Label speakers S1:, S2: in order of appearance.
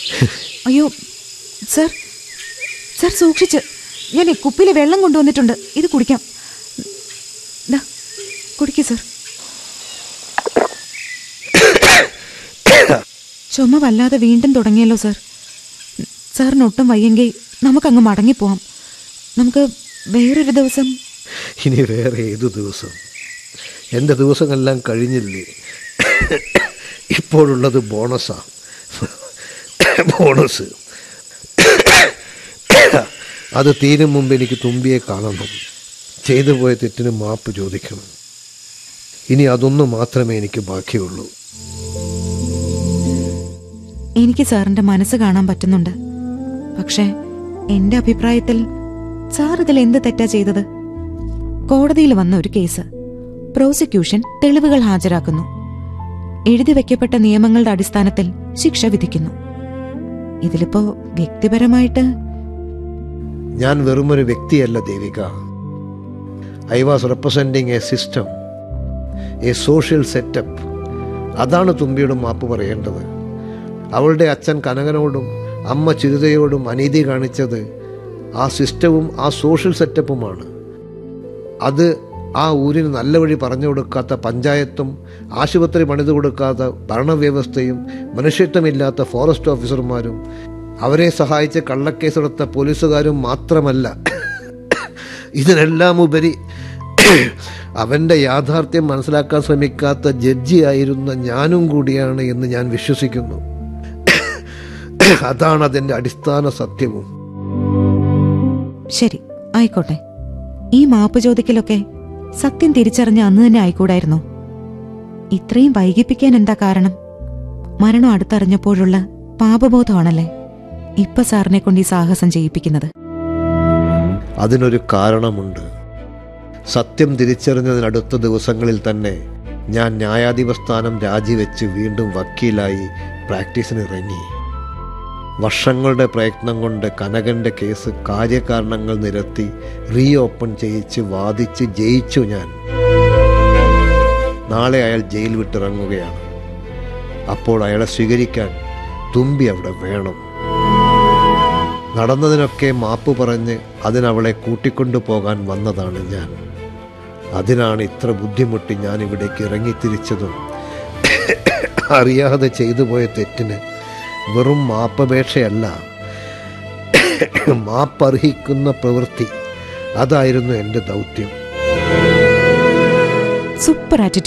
S1: അയ്യോ sir sir സൂക്ഷിച്ച് ഞാൻ കുപ്പിയിലെ വെള്ളം കൊണ്ടുവന്നിട്ടുണ്ട് ഇത് കുടിക്കാം ദാ, കുടിക്ക് സർ ചുമ വല്ലാതെ വീണ്ടും തുടങ്ങിയല്ലോ സർ സാറിന് ഒട്ടും വയ്യെങ്കിൽ നമുക്കങ്ങ് മടങ്ങിപ്പോവാം നമുക്ക് വേറൊരു ദിവസം
S2: ഇനി വേറെ ഏതു ദിവസം എൻ്റെ ദിവസങ്ങളെല്ലാം കഴിഞ്ഞില്ലേ ഇപ്പോഴുള്ളത് ബോണസാ ബോണസ് അത് തീരും മുമ്പ് എനിക്ക് തുമ്പിയെ കാണണം ചെയ്തു പോയ തെറ്റിന് മാപ്പ് ചോദിക്കണം ഇനി അതൊന്നു മാത്രമേ എനിക്ക് ബാക്കിയുള്ളൂ
S1: എനിക്ക് സാറിന്റെ മനസ്സ് കാണാൻ പറ്റുന്നുണ്ട് പക്ഷേ എന്റെ അഭിപ്രായത്തിൽ സാർ ഇതിൽ എന്ത് തെറ്റാ ചെയ്തത് കോടതിയിൽ വന്ന ഒരു കേസ് പ്രോസിക്യൂഷൻ തെളിവുകൾ ഹാജരാക്കുന്നു എഴുതി വെക്കപ്പെട്ട നിയമങ്ങളുടെ അടിസ്ഥാനത്തിൽ ശിക്ഷ വിധിക്കുന്നു ഇതിലിപ്പോ വ്യക്തിപരമായിട്ട്
S2: ഞാൻ വെറുമൊരു വ്യക്തിയല്ല Devika I was representing a system a social setup അതാണ് തുമ്പിയോട് മാപ്പ് പറയേണ്ടത് അവളുടെ അച്ഛൻ കനകനോടും അമ്മ ചിരുതയോടും അനീതി കാണിച്ചത് ആ സിസ്റ്റവും ആ സോഷ്യൽ സെറ്റപ്പുമാണ് അത് ആ ഊരിന് നല്ല വഴി പറഞ്ഞു കൊടുക്കാത്ത പഞ്ചായത്തും ആശുപത്രി പണിതു കൊടുക്കാത്ത ഭരണവ്യവസ്ഥയും മനുഷ്യത്വമില്ലാത്ത ഫോറസ്റ്റ് ഓഫീസർമാരും അവരെ സഹായിച്ച് കള്ളക്കേസെടുത്ത പോലീസുകാരും മാത്രമല്ല ഇതിനെല്ലാം ഉപരി അവൻ്റെ യാഥാർത്ഥ്യം മനസ്സിലാക്കാൻ ശ്രമിക്കാത്ത ജഡ്ജിയായിരുന്ന ഞാനും കൂടിയാണ് എന്ന് ഞാൻ വിശ്വസിക്കുന്നു അതാണ് അതിൻ്റെ അടിസ്ഥാന സത്യവും
S1: ശരി ആയിക്കോട്ടെ ഈ മാപ്പ് ചോദിക്കലൊക്കെ സത്യം തിരിച്ചറിഞ്ഞ അന്ന് തന്നെ ആയിക്കൂടായിരുന്നോ ഇത്രയും വൈകിപ്പിക്കാൻ എന്താ കാരണം മരണം അടുത്തറിഞ്ഞപ്പോഴുള്ള പാപബോധമാണല്ലേ ഇപ്പൊ സാറിനെ കൊണ്ട് ഈ സാഹസം ചെയ്യിപ്പിക്കുന്നത്
S2: അതിനൊരു കാരണമുണ്ട് സത്യം തിരിച്ചറിഞ്ഞതിനടുത്ത ദിവസങ്ങളിൽ തന്നെ ഞാൻ ന്യായാധിപ സ്ഥാനം രാജിവെച്ച് വീണ്ടും വക്കീലായി പ്രാക്ടീസിന് ഇറങ്ങി വർഷങ്ങളുടെ പ്രയത്നം കൊണ്ട് കനകന്റെ കേസ് കാര്യകാരണങ്ങൾ നിരത്തി റീ ഓപ്പൺ ചെയ്യിച്ച് വാദിച്ച് ജയിച്ചു ഞാൻ നാളെ അയാൾ ജയിൽ വിട്ടിറങ്ങുകയാണ് അപ്പോൾ അയാളെ സ്വീകരിക്കാൻ തുമ്പി അവിടെ വേണം നടന്നതിനൊക്കെ മാപ്പ് പറഞ്ഞ് അതിനവളെ കൂട്ടിക്കൊണ്ടു പോകാൻ വന്നതാണ് ഞാൻ അതിനാണ് ഇത്ര ബുദ്ധിമുട്ടി ഞാൻ ഇവിടേക്ക് ഇറങ്ങിത്തിരിച്ചതും അറിയാതെ ചെയ്തു പോയ തെറ്റിന് വെറും മാപ്പപേക്ഷയല്ല മാപ്പർഹിക്കുന്ന പ്രവൃത്തി അതായിരുന്നു എൻ്റെ ദൗത്യം
S1: സൂപ്പർ ആറ്റിറ്റ്യൂഡ്